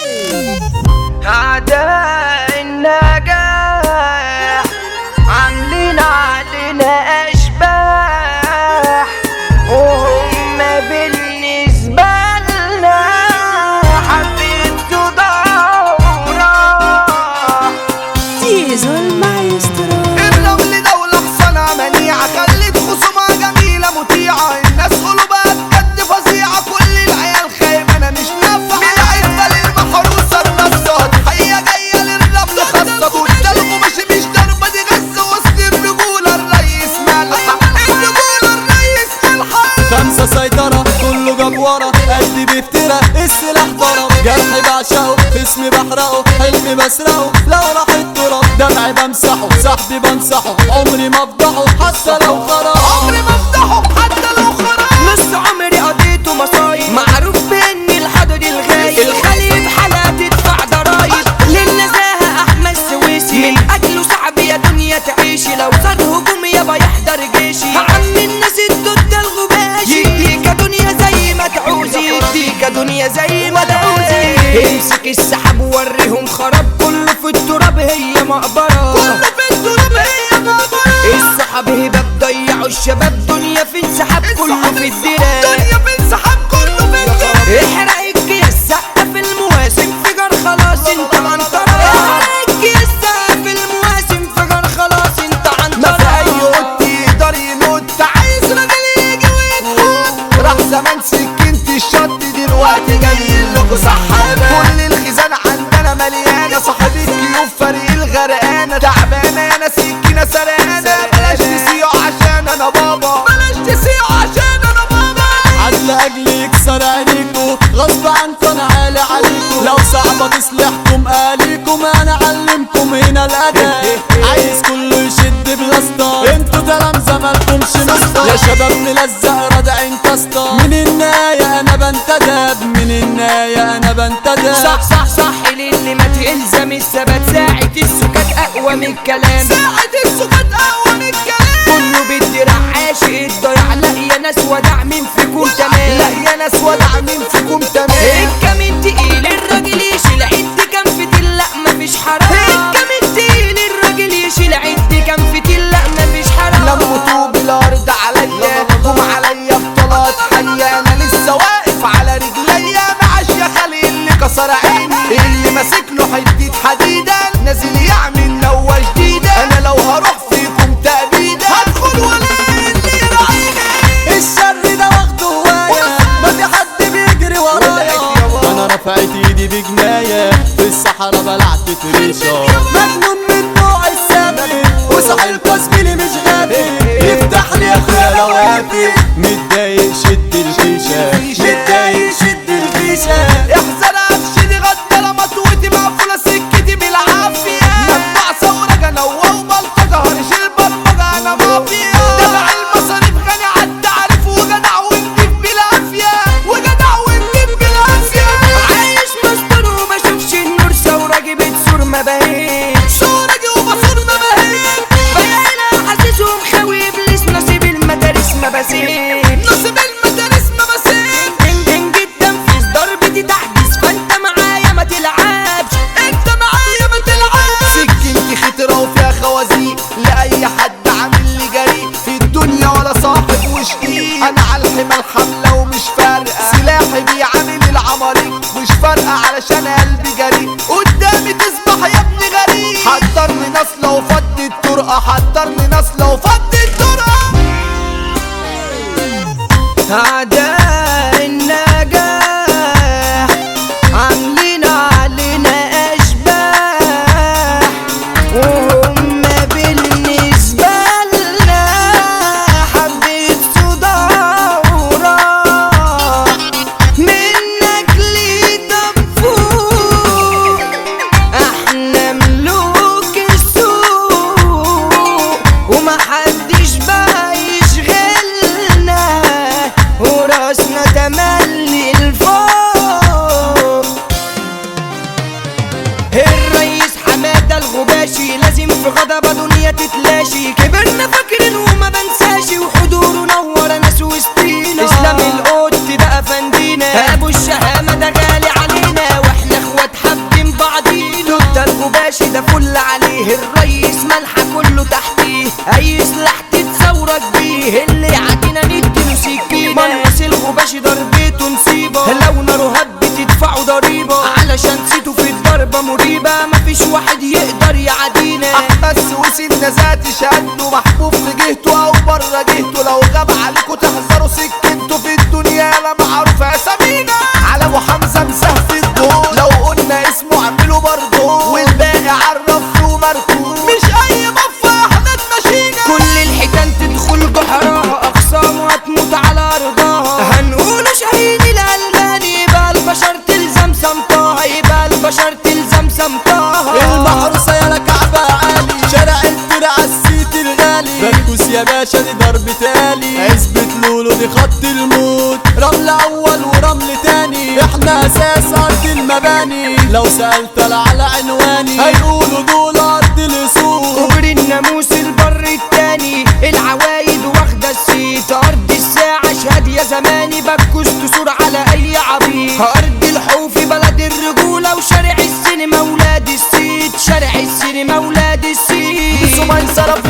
أعداء النجاح عاملين علينا أشباح وهم بالنسبة لنا حبيت دورة تيزو المايسترو الرمل دولة حصانة منيعة خلت خصومها جميلة مطيعة الناس قلوبها بجد فظيعة كل العيال خايبة أنا مش نافع من العزة للمحروسة النصة تحية جاية للرمل خاصة والدلق ماشي مش ضربة دي غزة وسط الرجولة الريس ملحق الرجولة الريس ملحق خمسة سيطرة كله جاب ورا قلبي بيفترى السلاح ضرب جرحي بعشقه اسمي بحرقه حلمي بسرقه لو راح التراب دمعي بمسحه صاحبي بنصحه عمري ما افضحه حتى لو خرج عمري ما افتحه حتى لو خرج نص عمري قضيته مصايب معروف باني الحضر الغايب الخليب حلا تدفع ضرايب للنزاهة احمد سويسي من اجله صعب يا دنيا تعيشي لو صار هجوم يابا يحضر جيشي عم الناس الدود الغباشي يديك يا دنيا زي ما تعوزي يديك يا دنيا زي ما تعوزي امسك السحاب ووريهم خراب كله في التراب هي مقبرة كله في التراب هي مقبرة الصحاب هباب ضيعوا الشباب دنيا في انسحاب كله في الدراب الدنيا في انسحاب كله في الدراب احرق الجيش سقف المواسم انفجار خلاص انت عنترة احرق الجيش سقف المواسم انفجار خلاص انت ما في اي عنترة قط يقدر ينط عايز راجل يجي ويتحط راح زمان سكنت الشط دلوقتي جاي لكم سحابة كل الخزان عندنا مليانة صاحب الكيوب فريق الغرقانة تعبانة يا ناس سكينة سرقانة بلاش تسيعوا عشان انا بابا بلاش تسيعوا عشان انا بابا عدل اجلي يكسر عينيكو غصب عنكم انا عالي عليكو لو صعبة تصلحكم اليكم انا علمكم هنا الاداء عايز كله يشد بلاستر انتوا تلامذة مالكمش مستر يا شباب ملزق رادعين كاستر من النهاية انا بنتدب من النهاية انا بنتدب صح صح صح للي ما تلزم الثبات ساعة السكات اقوى من الكلام ساعة السكات اقوى من الكلام كله بالدراع عاشق الضياع لا يا ناس ودع مين فيكم تمام لا يا ناس ودع مين فيكم تمام الكمين تقيل الراجل يشيل عد كان في تل لا مفيش حرام الكمين تقيل الراجل يشيل عد كان في تل لا مفيش حرام لما طوب الارض عليا قوم عليا بطلات حية انا لسه واقف على رجليا معاش يا خالي اللي كسر عيني اللي ماسك له حديد حديدة نازل يعمل نوة جديدة انا لو هروح فيكم تأبيدة هدخل ولا اللي يراعيني الشر ده واخده هواية ما في حد بيجري ورايا انا رفعت ايدي بجناية في الصحراء بلعت تريشة مجنون من نوع السامي وصاحب زميلي مش غبي يفتح لي يا اخويا لو وافي متضايق شد الفيشة متضايق شد الفيشة احذر افشني غدا لما توتي مقفولة سكتي بالعافية ممنوع ثورة جنوة وبلطجة هرش البرمجة انا مافيا دفع المصاريف غني عالتعريف وجدع ونجيب بالعافية وجدع ونجيب بالعافية عايش مستور وبشوفش النور ثورة جبت سور ما بهيت صورجي وبصور ما بهيك فانا حاسسهم خاوي ابليس نصيب المدارس ما بسيب نصيب المدارس ما بسيب ان جدا في ضربتي تحديث فانت معايا ما تلعبش انت معايا ما تلعبش سكنتي خطرة وفيها خوازيق لأي حد عامل لي جريء في الدنيا ولا صاحب وشقيق أنا على الحمى الحملة ومش فارقة سلاحي بيعامل العماليق مش فارقة علشان قلبي جريء قدامي تصبح يا ابني غريب حضرني ناس لو فض الطرقة حضرني ناس لو فض الطرقة أعداء النجاح عاملين علينا أشباح وهم بالنسبة لنا حبيت صداورة منك لي دفور احنا ملوك السوق محدش قده محبوب في جهته او بره جهته لو غاب عليكوا تحذروا سكنته في الدنيا لا معروف اسامينا على ابو حمزه مساه في الجول لو قلنا اسمه اعملوا برضه والباقي عرفته مركون مش اي مفه احنا اتمشينا كل الحيتان تدخل جحراها اقسام وهتموت على رضاها هنقول شهيد الالباني يبقى البشر تلزم سمطاها يبقى البشر تلزم سمطاها المحروسة يا كعبة عالي شارع الدرع السيت الغالي بنكوس يا باشا دي ضرب تالي عزبة لولو دي خط الموت رمل أول ورمل تاني احنا أساس أرض المباني لو سألت على عنواني هيقولوا دول أرض الأسود كوبري الناموس البر التاني العوايد واخدة السيت أرض الساعة شهاد يا زماني بكوس تثور على أي عبيد أرض الحوف بلد الرجولة وشارع السينما ولاد السيت شارع السينما ولاد السيت ثم انصرف